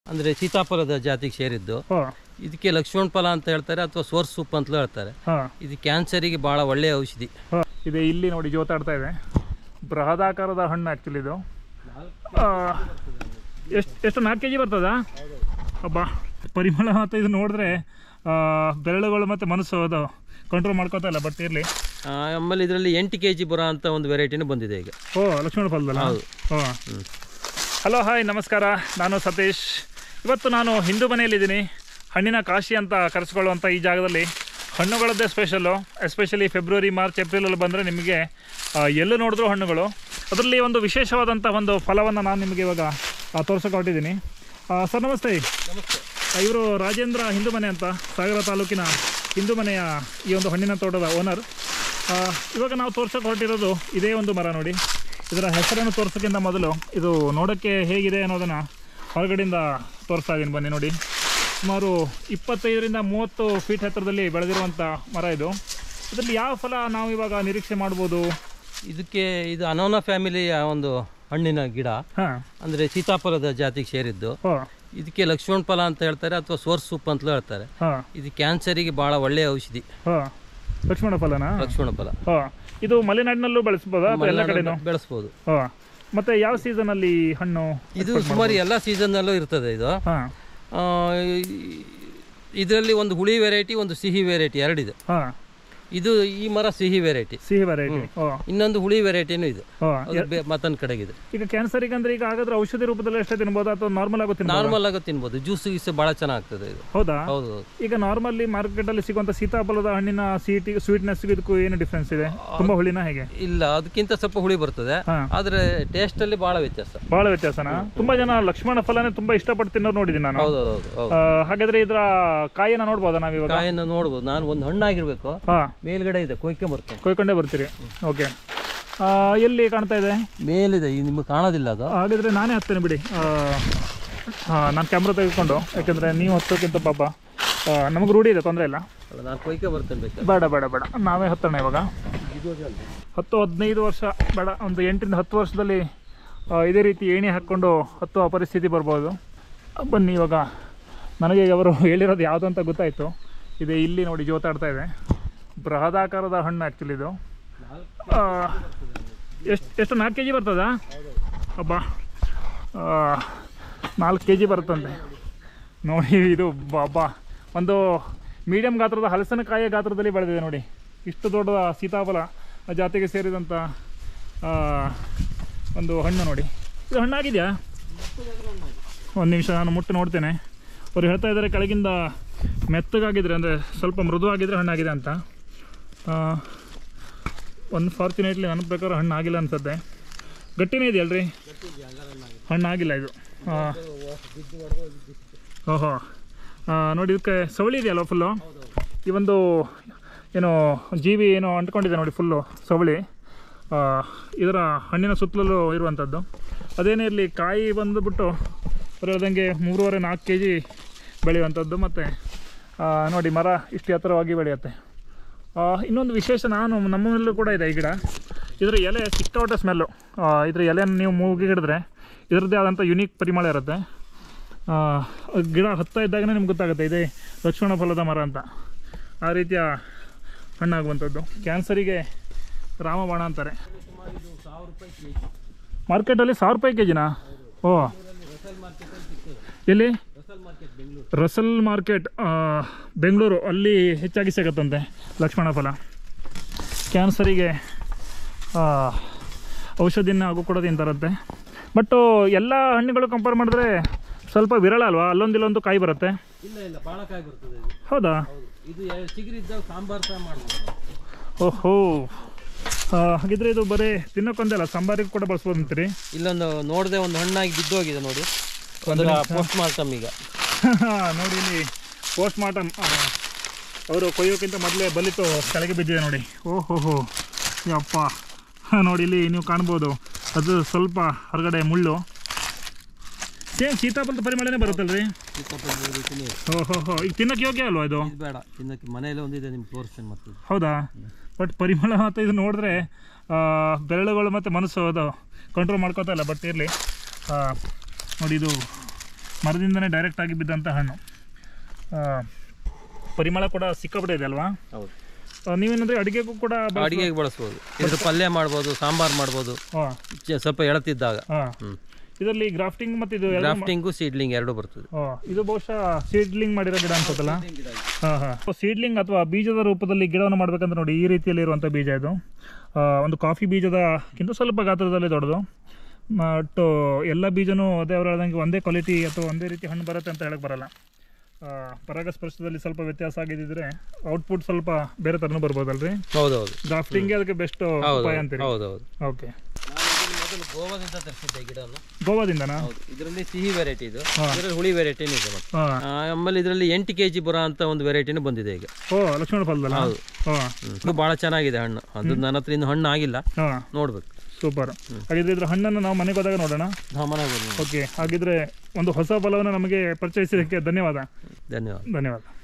ಅಂದರೆ ಸೀತಾಫಲದ ಜಾತಿಗೆ ಸೇರಿದ್ದು ಹೋ ಇದಕ್ಕೆ ಲಕ್ಷ್ಮಣ ಫಲ ಅಂತ ಹೇಳ್ತಾರೆ ಅಥವಾ ಸೋರ್ಸ್ ಸೂಪ್ ಅಂತಲೂ ಹೇಳ್ತಾರೆ ಹಾಂ ಇದು ಕ್ಯಾನ್ಸರಿಗೆ ಭಾಳ ಒಳ್ಳೆಯ ಔಷಧಿ ಇದೆ ಇಲ್ಲಿ ನೋಡಿ ಜೋತಾಡ್ತಾ ಇದೆ ಬೃಹದಾಕಾರದ ಹಣ್ಣು ಆ್ಯಕ್ಚುಲಿ ಇದು ಎಷ್ಟು ಎಷ್ಟು ನಾಲ್ಕು ಕೆ ಜಿ ಬರ್ತದಾ ಹಬ್ಬ ಪರಿಮಳ ಮತ್ತು ಇದು ನೋಡಿದ್ರೆ ಆ, ಬೆರಳುಗಳು ಮತ್ತು ಮನಸ್ಸು ಅದು ಕಂಟ್ರೋಲ್ ಮಾಡ್ಕೋತಾ ಇಲ್ಲ ಬಟ್ ಇರಲಿ ಆ, ಆಮೇಲೆ ಇದರಲ್ಲಿ ಎಂಟು ಕೆ ಜಿ ಬರೋ ಅಂತ ಒಂದು ವೆರೈಟಿನೂ ಬಂದಿದೆ ಈಗ ಓ ಲಕ್ಷ್ಮಣ ಫಲದಲ್ಲ ಹೌದು. ಓ ಹಲೋ ಹಾಯ್ ನಮಸ್ಕಾರ ನಾನು ಸತೀಶ್ ಇವತ್ತು ನಾನು ಹಿಂದೂ ಮನೆಯಲ್ಲಿದ್ದೀನಿ ಹಣ್ಣಿನ ಕಾಶಿ ಅಂತ ಕರೆಸ್ಕೊಳ್ಳುವಂಥ ಈ ಜಾಗದಲ್ಲಿ ಹಣ್ಣುಗಳದ್ದೇ ಸ್ಪೆಷಲ್ಲು ಎಸ್ಪೆಷಲಿ ಫೆಬ್ರವರಿ ಮಾರ್ಚ್ ಏಪ್ರಿಲಲ್ಲಿ ಬಂದರೆ ನಿಮಗೆ ಆ, ಎಲ್ಲೂ ನೋಡಿದ್ರೂ ಹಣ್ಣುಗಳು ಅದರಲ್ಲಿ ಒಂದು ವಿಶೇಷವಾದಂಥ ಒಂದು ಫಲವನ್ನು ನಾನು ನಿಮಗೆ ಇವಾಗ ತೋರ್ಸೋಕೆ ಹೊರಟಿದ್ದೀನಿ ಸರ್ ನಮಸ್ತೆ ಇವರು ರಾಜೇಂದ್ರ ಹಿಂದೂ ಮನೆ ಅಂತ ಸಾಗರ ತಾಲೂಕಿನ ಹಿಂದೂ ಮನೆಯ ಈ ಒಂದು ಹಣ್ಣಿನ ತೋಟದ ಓನರ್ ಇವಾಗ ನಾವು ತೋರ್ಸೋಕೆ ಹೊರಟಿರೋದು ಇದೇ ಒಂದು ಮರ ನೋಡಿ ಇದರ ಹೆಸರನ್ನು ತೋರ್ಸೋಕ್ಕಿಂತ ಮೊದಲು ಇದು ನೋಡೋಕ್ಕೆ ಹೇಗಿದೆ ಅನ್ನೋದನ್ನು ಹೊರಗಡೆಯಿಂದ ತೋರಿಸ್ತಾ ಇದ್ದೀನಿ ಬನ್ನಿ ನೋಡಿ ಸುಮಾರು ಇಪ್ಪತ್ತೈದರಿಂದ ಮೂವತ್ತು ಫೀಟ್ ಎತ್ತರದಲ್ಲಿ ಬೆಳೆದಿರುವಂಥ ಮರ ಇದು ಇದರಲ್ಲಿ ಯಾವ ಫಲ ನಾವು ಇವಾಗ ನಿರೀಕ್ಷೆ ಮಾಡ್ಬೋದು ಇದಕ್ಕೆ ಇದು ಅನೋನ ಫ್ಯಾಮಿಲಿಯ ಒಂದು ಹಣ್ಣಿನ ಗಿಡ ಹಾಂ ಅಂದರೆ ಸೀತಾಫಲದ ಜಾತಿಗೆ ಸೇರಿದ್ದು ಹೋ ಇದಕ್ಕೆ ಲಕ್ಷ್ಮಣ ಫಲ ಅಂತ ಹೇಳ್ತಾರೆ ಅಥವಾ ಸೋರ್ಸ್ ಸೂಪ್ ಅಂತಲೂ ಹೇಳ್ತಾರೆ ಹಾಂ ಇದು ಕ್ಯಾನ್ಸರಿಗೆ ಭಾಳ ಒಳ್ಳೆಯ ಔಷಧಿ ಹೋ ಲಕ್ಷ್ಮಣ ಫಲನಾ ಲಕ್ಷ್ಮಣ ಫಲ ಹೋ ಇದು ಮಲೆನಾಡಿನಲ್ಲೂ ಬೆಳೆಸ್ಬೋದಾ ಅಥವಾ ಎಲ್ಲ ಕಡೆನೂ ಬೆಳೆಸ್ಬೋದು ಹೋ ಮತ್ತು ಯಾವ ಸೀಸನಲ್ಲಿ ಹಣ್ಣು ಇದು ಸುಮಾರು ಎಲ್ಲ ಸೀಸನ್ನಲ್ಲೂ ಇರ್ತದೆ ಇದು ಹಾಂ ಇದರಲ್ಲಿ ಒಂದು ಹುಳಿ ವೆರೈಟಿ ಒಂದು ಸಿಹಿ ವೆರೈಟಿ ಎರಡಿದೆ ಹಾಂ ಇದು ಈ ಮರ ಸಿಹಿ ವೆರೈಟಿ ಸಿಹಿ ವೆರೈಟಿ ಓ ಇನ್ನೊಂದು ಹುಳಿ ವೆರೈಟಿನೂ ಇದೆ ಓ ಅದು ಬೆ- ಮತ್ತೊಂದು ಕಡೆಗಿದೆ ಈಗ ಕ್ಯಾನ್ಸರಿಗೆ ಅಂದ್ರೆ ಈಗ ಹಾಗಾದ್ರೆ ಔಷಧಿ ರೂಪದಲ್ಲಿ ಎಷ್ಟೇ ತಿನ್ಬೋದಾ ಅಥವಾ ನಾರ್ಮಲ್ ಆಗೋ ತಿನ್ಬೋದಾ ನಾರ್ಮಲ್ ಆಗಿ ತಿನ್ಬೋದು ಜ್ಯೂಸ್ ಗೀಸ್ ಭಾಳ ಚೆನ್ನಾಗ್ತದೆ ಇದು ಹೌದಾ ಹೌದು ಹೌದು ಈಗ ನಾರ್ಮಲ್ಲಿ ಮಾರ್ಕೆಟಲ್ಲಿ ಸಿಗುವಂಥ ಸೀತಾಫಲದ ಹಣ್ಣಿನ ಸೀಟಿ ಸ್ವೀಟ್ನೆಸ್ ಇದಕ್ಕೂ ಏನು ಡಿಫ್ರೆನ್ಸ್ ಇದೆ ತುಂಬಾ ಹುಳಿನ ಹೇಗೆ ಇಲ್ಲ ಅದಕ್ಕಿಂತ ಸ್ವಲ್ಪ ಹುಳಿ ಬರ್ತದೆ ಹಾ. ಆದ್ರೆ ಟೇಸ್ಟ್ ಅಲ್ಲಿ ಭಾಳ ವ್ಯತ್ಯಾಸ ಬಹಳ ವ್ಯತ್ಯಾಸನಾ ತುಂಬಾ ಜನ ಲಕ್ಷ್ಮಣ ಫಲನೇ ತುಂಬಾ ಇಷ್ಟಪಟ್ಟು ತಿನ್ನೋರು ನೋಡಿದ್ದೀನಿ ನಾನು ಹೌದು ಹೌದು ಹೌದು ಆ, ಹಾಗಾದ್ರೆ ಇದರ ಕಾಯಿನ ನೋಡ್ಬೋದಾ ನಾವಿವಾಗ ಕಾಯನ್ನು ನೋಡ್ಬೋದು ನಾನು ಒಂದು ಹಣ್ಣಾಗಿರ್ಬೇಕು ಹಾ ಮೇಲ್ಗಡೆ ಇದೆ ಕೊಯ್ಕೆ ಬರ್ತೇನೆ ಕೊಯ್ಕೊಂಡೇ ಬರ್ತೀರಿ ಓಕೆ ಎಲ್ಲಿ ಕಾಣ್ತಾ ಇದೆ ಮೇಲಿದೆ ಈ ನಿಮಗೆ ಕಾಣೋದಿಲ್ಲ ಅದು ಹಾಗಾದ್ರೆ ನಾನೇ ಹತ್ತೇನೆ ಬಿಡಿ ನಾನು ಕ್ಯಾಮ್ರಾ ತೆಗೆದುಕೊಂಡು ಯಾಕಂದ್ರೆ ನೀವು ಹತ್ತೋಕ್ಕಿಂತ ಪಾಪ ಆ, ನಮಗೆ ರೂಢಿ ಇದೆ ತೊಂದರೆ ಇಲ್ಲ ಅಲ್ಲ, ನಾನು ಕೊಯ್ಕೆ ಬರ್ತೇನೆ ಬೇಕಾದ್ರೆ ಬೇಡ ಬೇಡ ಬೇಡ ನಾವೇ ಹತ್ತೋಣ ಇವಾಗ ಹತ್ತು ಹದಿನೈದು ವರ್ಷ ಬೇಡ ಒಂದು ಎಂಟರಿಂದ ಹತ್ತು ವರ್ಷದಲ್ಲಿ ಆ, ಇದೇ ರೀತಿ ಏಣಿ ಹಾಕ್ಕೊಂಡು ಹತ್ತುವ ಪರಿಸ್ಥಿತಿ ಬರ್ಬೋದು ಬನ್ನಿ ಇವಾಗ ನನಗೆ ಅವರು ಹೇಳಿರೋದು ಯಾವುದು ಅಂತ ಗೊತ್ತಾಯಿತು ಇದೆ ಇಲ್ಲಿ ನೋಡಿ ಜೋತಾಡ್ತಾ ಇದೆ ಬೃಹದಾಕಾರದ ಹಣ್ಣು ಆ್ಯಕ್ಚುಲಿ ಇದು ಎಷ್ಟು ಎಷ್ಟು ನಾಲ್ಕು ಕೆ ಜಿ ಬರ್ತದಾ ಅಬ್ಬಾ ನಾಲ್ಕು ಕೆ ಜಿ ಬರುತ್ತಂತೆ ನೋಡಿ ಇದು ಬಾಬಾ ಒಂದು ಮೀಡಿಯಂ ಗಾತ್ರದ ಹಲಸಿನಕಾಯಿಯ ಗಾತ್ರದಲ್ಲಿ ಬೆಳೆದಿದೆ ನೋಡಿ ಇಷ್ಟು ದೊಡ್ಡ ಸೀತಾಫಲ ಜಾತಿಗೆ ಸೇರಿದಂಥ ಆ, ಒಂದು ಹಣ್ಣು ನೋಡಿ ಇದು ಹಣ್ಣಾಗಿದೆಯಾ ಒಂದು ನಿಮಿಷ ನಾನು ಮುಟ್ಟು ನೋಡ್ತೇನೆ ಅವ್ರು ಹೇಳ್ತಾ ಇದ್ದಾರೆ ಕೆಳಗಿಂದ ಮೆತ್ತಗಾಗಿದ್ರೆ ಅಂದರೆ ಸ್ವಲ್ಪ ಮೃದುವಾಗಿದ್ದರೆ ಹಣ್ಣಾಗಿದೆ ಅಂತ ಅನ್ಫಾರ್ಚುನೇಟ್ಲಿ ನನ್ನ ಪ್ರಕಾರ ಹಣ್ಣು ಆಗಿಲ್ಲ ಅನ್ಸುತ್ತೆ ಗಟ್ಟಿನೇ ಇದೆಯಲ್ರಿ ಹಣ್ಣು ಆಗಿಲ್ಲ ಇದು ಆ, ಓಹೋ ಆ, ನೋಡಿ ಇದಕ್ಕೆ ಸವಳಿ ಇದೆಯಲ್ಲ ಫುಲ್ಲು ಈ ಒಂದು ಏನು ಜೀವಿ ಏನು ಅಂಟ್ಕೊಂಡಿದೆ ನೋಡಿ ಫುಲ್ಲು ಸವಳಿ ಆ, ಇದರ ಹಣ್ಣಿನ ಸುತ್ತಲೂ ಇರುವಂಥದ್ದು ಅದೇನೇ ಇರಲಿ ಕಾಯಿ ಬಂದುಬಿಟ್ಟು ಅವ್ರು ಹೇಳ್ದಂಗೆ ಮೂರುವರೆ ನಾಲ್ಕು ಕೆ ಜಿ ಬೆಳೆಯುವಂಥದ್ದು ಮತ್ತು ನೋಡಿ ಮರ ಇಷ್ಟು ಎತ್ತರವಾಗಿ ಬೆಳೆಯುತ್ತೆ ಆ, ಇನ್ನೊಂದು ವಿಶೇಷ ನಾನು ನಮ್ಮಲ್ಲೂ ಕೂಡ ಇದೆ ಈ ಗಿಡ ಇದರ ಎಲೆ ಸಿಕ್ಕಾಪಟ್ಟೆ ಸ್ಮೆಲ್ಲು ಇದರ ಎಲೆಯನ್ನು ನೀವು ಮೂಗಿಗೆ ಹಿಡಿದ್ರೆ ಇದರದ್ದೇ ಆದಂಥ ಯುನೀಕ್ ಪರಿಮಳ ಇರುತ್ತೆ ಆ, ಗಿಡ ಹತ್ತಾ ಇದ್ದಾಗನೇ ನಿಮ್ಗೆ ಗೊತ್ತಾಗುತ್ತೆ ಇದೇ ಲಕ್ಷ್ಮಣ ಫಲದ ಮರ ಅಂತ ಆ ರೀತಿಯ ಹಣ್ಣಾಗುವಂಥದ್ದು ಕ್ಯಾನ್ಸರಿಗೆ ರಾಮಬಾಣ ಅಂತಾರೆ ಮಾರ್ಕೆಟಲ್ಲಿ ಸಾವಿರ ರೂಪಾಯಿ ಕೆ ಜಿನಾ ಓ ಎಲ್ಲಿ ರಸಲ್ ಮಾರ್ಕೆಟ್ ಆ, ಬೆಂಗಳೂರು ಅಲ್ಲಿ ಹೆಚ್ಚಾಗಿ ಸಿಗುತ್ತಂತೆ ಲಕ್ಷ್ಮಣ ಫಲ ಕ್ಯಾನ್ಸರಿಗೆ ಆ, ಔಷಧಿನ ಹಾಗೂ ಕೂಡ ತಿಂತಾರಂತೆ ಬಟ್ಟು ಎಲ್ಲ ಹಣ್ಣುಗಳು ಕಂಪೇರ್ ಮಾಡಿದ್ರೆ ಸ್ವಲ್ಪ ವಿರಳ ಅಲ್ವಾ ಅಲ್ಲೊಂದು ಇಲ್ಲೊಂದು ಕಾಯಿ ಬರುತ್ತೆ ಇಲ್ಲ ಇಲ್ಲ ಭಾಳ ಕಾಯಿ ಬರ್ತದೆ ಇದು ಹೌದಾ ಇದು ಚಿಗುರಿದ್ದಾಗ ಸಾಂಬಾರ್ ಸಹ ಮಾಡ್ಬೋದು ಓಹೋ ಆ, ಹಾಗಿದ್ರೆ ಇದು ಬರೀ ತಿನ್ನೋಕೊಂದೇ ಅಲ್ಲ ಸಾಂಬಾರಿಗೆ ಕೂಡ ಬಳಸ್ಬೋದು ಅಂತೀರಿ ಇಲ್ಲೊಂದು ನೋಡದೆ ಒಂದು ಹಣ್ಣಾಗಿ ಬಿದ್ದೋಗಿದೆ ನೋಡಿ ಅದರ ಪೋಸ್ಟ್ ಮಾರ್ಟಮ್ ಈಗ ನೋಡಿ ಇಲ್ಲಿ ಪೋಸ್ಟ್ ಮಾರ್ಟಮ್ ಅವರು ಕೊಯ್ಯೋಕ್ಕಿಂತ ಮೊದಲೇ ಬಲಿತು ಕೆಳಗೆ ಬಿದ್ದಿದೆ ನೋಡಿ ಓಹೋ ಹೋ ಯಪ್ಪ ನೋಡಿ ಇಲ್ಲಿ ನೀವು ಕಾಣ್ಬೋದು ಅದು ಸ್ವಲ್ಪ ಹೊರಗಡೆ ಮುಳ್ಳು ಸೇಮ್ ಸೀತಾಫಲದ ಪರಿಮಳನೇ ಬರುತ್ತಲ್ರಿ ಸೀತಾಫಲ ರೀತಿನೇ ಇದೆ. ಓಹೋ ಹೋ ಈಗ ತಿನ್ನೋಕೆ ಯೋಗ್ಯ ಅಲ್ವಾ ಇದು ಇದು ಬೇಡ ತಿನ್ನಕ್ಕೆ ಮನೆಯಲ್ಲೇ ಒಂದಿದೆ ನಿಮ್ಗೆ ತೋರಿಸ್ತೇನೆ ಮತ್ತೆ ಹೌದಾ ಬಟ್ ಪರಿಮಳ ಮತ್ತು ಇದು ನೋಡಿದ್ರೆ ಆ, ಬೆರಳುಗಳು ಮತ್ತು ಮನಸ್ಸು ಅದು ಕಂಟ್ರೋಲ್ ಮಾಡ್ಕೋತಾ ಇಲ್ಲ ಬಟ್ ಇರಲಿ ನೋಡಿ ಇದು ಮರದಿಂದನೇ ಡೈರೆಕ್ಟ್ ಆಗಿ ಬಿದ್ದಂಥ ಹಣ್ಣು ಆ, ಪರಿಮಳ ಕೂಡ ಸಿಕ್ಕಾಪಟ್ಟೆ ಇದೆ ಅಲ್ವಾ ಹೌದು ಆ, ನೀವೇನಂದ್ರೆ ಅಡುಗೆಗೂ ಕೂಡ ಬಳಸ- ಅಡಿಗೆಗೆ ಬಳಸ್ಬೋದು ಇದ್ರ ಪಲ್ಯ ಮಾಡ್ಬೋದು ಸಾಂಬಾರ್ ಮಾಡ್ಬೋದು ಹಾ ಚ- ಸ್ವಲ್ಪ ಎಳತಿದ್ದಾಗ ಹಾ ಹ್ಮ್ ಇದರಲ್ಲಿ ಗ್ರಾಫ್ಟಿಂಗ್ ಮತ್ತು ಇದು ಎಲ್ಲ ಗ್ರಾಫ್ಟಿಂಗು ಸೀಡ್ಲಿಂಗ್ ಎರಡು ಬರ್ತದೆ ಆ, ಇದು ಬಹುಶಃ ಸೀಡ್ಲಿಂಗ್ ಮಾಡಿರೋ ಗಿಡ ಅನ್ಸುತ್ತಲ್ಲ ಹಾಂ ಹಾಂ ಸೀಡ್ಲಿಂಗ್ ಅಥವಾ ಬೀಜದ ರೂಪದಲ್ಲಿ ಗಿಡವನ್ನು ಮಾಡ್ಬೇಕಂದ್ರೆ ನೋಡಿ ಈ ರೀತಿಯಲ್ಲಿ ಇರುವಂಥ ಬೀಜ ಇದು ಆ, ಒಂದು ಕಾಫಿ ಬೀಜದಕ್ಕಿಂತ ಸ್ವಲ್ಪ ಗಾತ್ರದಲ್ಲಿ ದೊಡ್ಡದು ಬಟ್ ಎಲ್ಲ ಬೀಜನೂ ಅದೇ ಅವ್ರು ಹೇಳ್ದಂಗೆ ಒಂದೇ ಕ್ವಾಲಿಟಿ ಅಥವಾ ಒಂದೇ ರೀತಿ ಹಣ್ಣು ಬರುತ್ತೆ ಅಂತ ಹೇಳಕ್ ಬರಲ್ಲ ಆ, ಪರಾಗಸ್ಪರ್ಶದಲ್ಲಿ ಸ್ವಲ್ಪ ವ್ಯತ್ಯಾಸ ಆಗಿದ್ದಿದ್ರೆ ಔಟ್ಪುಟ್ ಸ್ವಲ್ಪ ಬೇರೆ ಥರನೂ ಬರ್ಬೋದಲ್ರಿ ಹೌದೌದು ಗ್ರಾಫ್ಟಿಂಗ್ಗೆ ಅದಕ್ಕೆ ಬೆಸ್ಟ್ ಹೌದು ಉಪಾಯ ಅಂತೀರಿ ಹೌದೌದು ಓಕೆ ಮೊದಲು ಗೋವಾದಿಂದ ತರಿಸಿದ್ದೆ ಗಿಡವನ್ನು ಗೋವಾದಿಂದನಾ ಹೌದು ಇದರಲ್ಲಿ ಸಿಹಿ ವೆರೈಟಿ ಇದು ಹಾ. ಇದರಲ್ಲಿ ಹುಳಿ ವೆರೈಟಿನೂ ಇದೆ ಮತ್ತೆ ಹಾಂ ಆ, ಆಮೇಲೆ ಇದರಲ್ಲಿ ಎಂಟು ಕೆ ಜಿ ಬರೋ ಅಂತ ಒಂದು ವೆರೈಟಿನೂ ಬಂದಿದೆ ಈಗ ಓ ಲಕ್ಷ್ಮಣ ಫಲದಲ್ಲ ಹೌದು. ಹಾಂ ಹ್ಮ್. ಇದು ಭಾಳ ಚೆನ್ನಾಗಿದೆ ಹಣ್ಣು ಅದು ನನ್ನ ಹತ್ರ ಇನ್ನು ಹಣ್ಣು ಆಗಿಲ್ಲ ಹಾಂ ನೋಡ್ಬೇಕು ಸೂಪರ್ ಹಾಗಿದ್ರೆ ಇದ್ರ ಹಣ್ಣನ್ನು ನಾವು ಮನೆಗೆ ಹೋದಾಗ ನೋಡೋಣ ಹಾ, ಮನೆಗೆ ಬನ್ನಿ. ಓಕೆ ಹಾಗಿದ್ರೆ ಒಂದು ಹೊಸ ಫಲವನ್ನು ನಮಗೆ ಪರಿಚಯಿಸಿದ್ದಕ್ಕೆ ಧನ್ಯವಾದ ಧನ್ಯವಾದ ಧನ್ಯವಾದ